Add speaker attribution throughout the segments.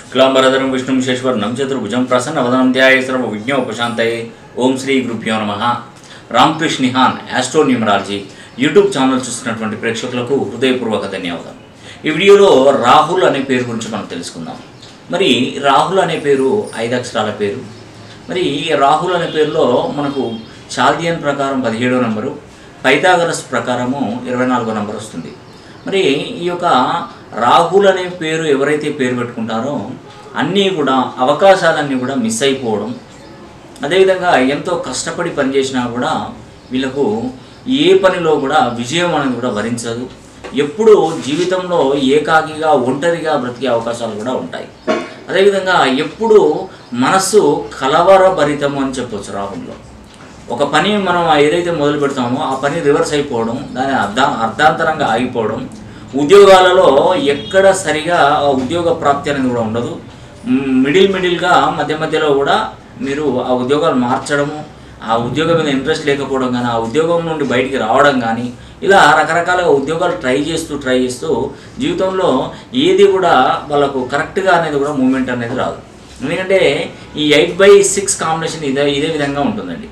Speaker 1: క్లాంబరధరం విష్ణుం శేశ్వరణం చతుర్భుజం ప్రసన్నవదనం ధ్యాయ సర్వ విజ్ఞోపశాంతయే ఓం శ్రీ గురుభ్యో నమ రామకృష్ణ నిహాన్ యాస్ట్రో న్యూమరాలజీ యూట్యూబ్ ఛానల్ చూస్తున్నటువంటి ప్రేక్షకులకు హృదయపూర్వక ధన్యవాదాలు ఈ వీడియోలో రాహుల్ అనే పేరు గురించి మనం తెలుసుకుందాం మరి రాహుల్ అనే పేరు ఐదు అక్షరాల పేరు మరి ఈ రాహుల్ అనే పేరులో మనకు చాల్దియన్ ప్రకారం పదిహేడో నంబరు పైథాగరస్ ప్రకారము ఇరవై నాలుగో నంబర్ వస్తుంది మరి ఈ యొక్క రాహుల్ అనే పేరు ఎవరైతే పేరు పెట్టుకుంటారో అన్నీ కూడా అవకాశాలన్నీ కూడా మిస్ అయిపోవడం అదేవిధంగా ఎంతో కష్టపడి పనిచేసినా కూడా వీళ్ళకు ఏ పనిలో కూడా విజయం అనేది కూడా వరించదు ఎప్పుడు జీవితంలో ఏకాకిగా ఒంటరిగా బ్రతికే అవకాశాలు కూడా ఉంటాయి అదేవిధంగా ఎప్పుడు మనస్సు కలవరభరితము అని చెప్పొచ్చు రాహుల్లో ఒక పని మనం ఏదైతే మొదలు పెడతామో ఆ పని రివర్స్ అయిపోవడం దాని అర్ధ అర్ధాంతరంగా ఆగిపోవడం ఉద్యోగాలలో ఎక్కడ సరిగా ఆ ఉద్యోగ ప్రాప్తి అనేది కూడా ఉండదు మ్, మిడిల్ మిడిల్గా మధ్య మధ్యలో కూడా మీరు ఆ ఉద్యోగాలు మార్చడము ఆ ఉద్యోగం మీద ఇంట్రెస్ట్ లేకపోవడం కానీ ఆ ఉద్యోగం నుండి బయటికి రావడం కానీ ఇలా రకరకాలుగా ఉద్యోగాలు ట్రై చేస్తూ ట్రై చేస్తూ జీవితంలో ఏది కూడా వాళ్ళకు కరెక్ట్గా అనేది కూడా మూమెంట్ అనేది రాదు ఎందుకంటే ఈ ఎయిట్ బై సిక్స్ కాంబినేషన్ ఇదే ఇదే విధంగా ఉంటుందండి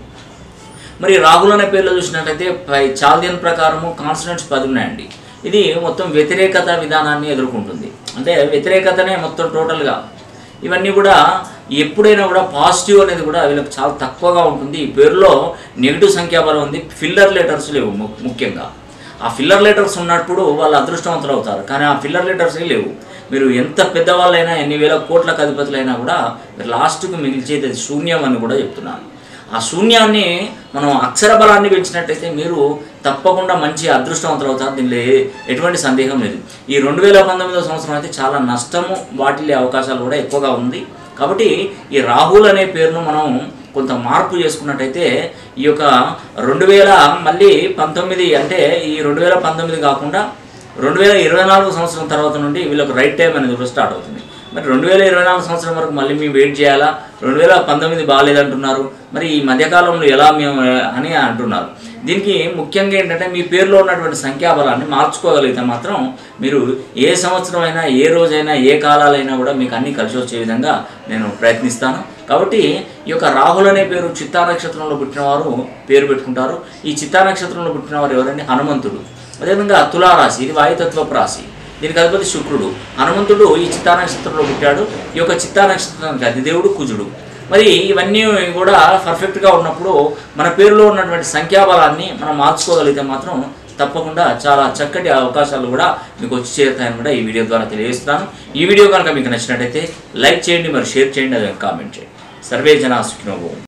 Speaker 1: మరి రాహుల్ అనే పేర్లో చూసినట్లయితే పై చాల్దియన్ ప్రకారము కాన్స్టెంట్స్ పది ఉన్నాయండి ఇది మొత్తం వ్యతిరేకత విధానాన్ని ఎదుర్కొంటుంది అంటే వ్యతిరేకతనే మొత్తం టోటల్గా ఇవన్నీ కూడా ఎప్పుడైనా కూడా పాజిటివ్ అనేది కూడా వీళ్ళకి చాలా తక్కువగా ఉంటుంది ఈ పేరులో నెగిటివ్ సంఖ్యాబలం ఉంది ఫిల్లర్ లెటర్స్ లేవు ము- ముఖ్యంగా ఆ ఫిల్లర్ లెటర్స్ ఉన్నప్పుడు వాళ్ళు అదృష్టవంతులు అవుతారు కానీ ఆ ఫిల్లర్ లెటర్స్ లేవు మీరు ఎంత పెద్దవాళ్ళైనా ఎన్ని వేల కోట్లకు అధిపతులైనా కూడా మీరు లాస్ట్కు మిగిల్చేది అది శూన్యం అని కూడా చెప్తున్నాను ఆ శూన్యాన్ని మనం అక్షర బలాన్ని పెంచినట్టయితే మీరు తప్పకుండా మంచి అదృష్టవంతులు అవుతారు దీనిలో ఏ- ఎటువంటి సందేహం లేదు ఈ రెండు వేల పంతొమ్మిదో సంవత్సరం అయితే చాలా నష్టము వాటిల్లే అవకాశాలు కూడా ఎక్కువగా ఉంది కాబట్టి ఈ రాహుల్ అనే పేరును మనం కొంత మార్పు చేసుకున్నట్టయితే ఈ యొక్క రెండు వేల మళ్ళీ పంతొమ్మిది అంటే ఈ రెండు వేల పంతొమ్మిది కాకుండా రెండు వేల ఇరవై నాలుగు సంవత్సరం తర్వాత నుండి వీళ్ళకి రైట్ టైం అనేది కూడా స్టార్ట్ అవుతుంది మరి రెండు వేల ఇరవై నాలుగు సంవత్సరం వరకు మళ్ళీ మేము వెయిట్ చేయాలా రెండు వేల పంతొమ్మిది బాగాలేదంటున్నారు మరి ఈ మధ్యకాలంలో ఎలా మేము అని అంటున్నారు దీనికి ముఖ్యంగా ఏంటంటే మీ పేరులో ఉన్నటువంటి సంఖ్యాబలాన్ని మార్చుకోగలిగితే మాత్రం మీరు ఏ సంవత్సరం అయినా ఏ రోజైనా ఏ కాలాలైనా కూడా మీకు అన్నీ కలిసి వచ్చే విధంగా నేను ప్రయత్నిస్తాను కాబట్టి ఈ యొక్క రాహుల్ అనే పేరు చిత్తా నక్షత్రంలో పుట్టినవారు పేరు పెట్టుకుంటారు ఈ చిత్తా నక్షత్రంలో పుట్టినవారు ఎవరంటే హనుమంతుడు అదేవిధంగా తులారాశి ఇది వాయుతత్వపు రాశి దీనికి అధిపతి శుక్రుడు హనుమంతుడు ఈ చిత్తా నక్షత్రంలో పుట్టాడు ఈ యొక్క చిత్తా నక్షత్రానికి అధిదేవుడు కుజుడు మరి ఇవన్నీ కూడా పర్ఫెక్ట్గా ఉన్నప్పుడు మన పేరులో ఉన్నటువంటి సంఖ్యాబలాన్ని మనం మార్చుకోగలిగితే మాత్రం తప్పకుండా చాలా చక్కటి అవకాశాలు కూడా మీకు వచ్చి చేరుతాయని కూడా ఈ వీడియో ద్వారా తెలియజేస్తున్నాను ఈ వీడియో కనుక మీకు నచ్చినట్టయితే లైక్ చేయండి మరి షేర్ చేయండి అదే కామెంట్ చేయండి సర్వే జనా సుఖినోభవం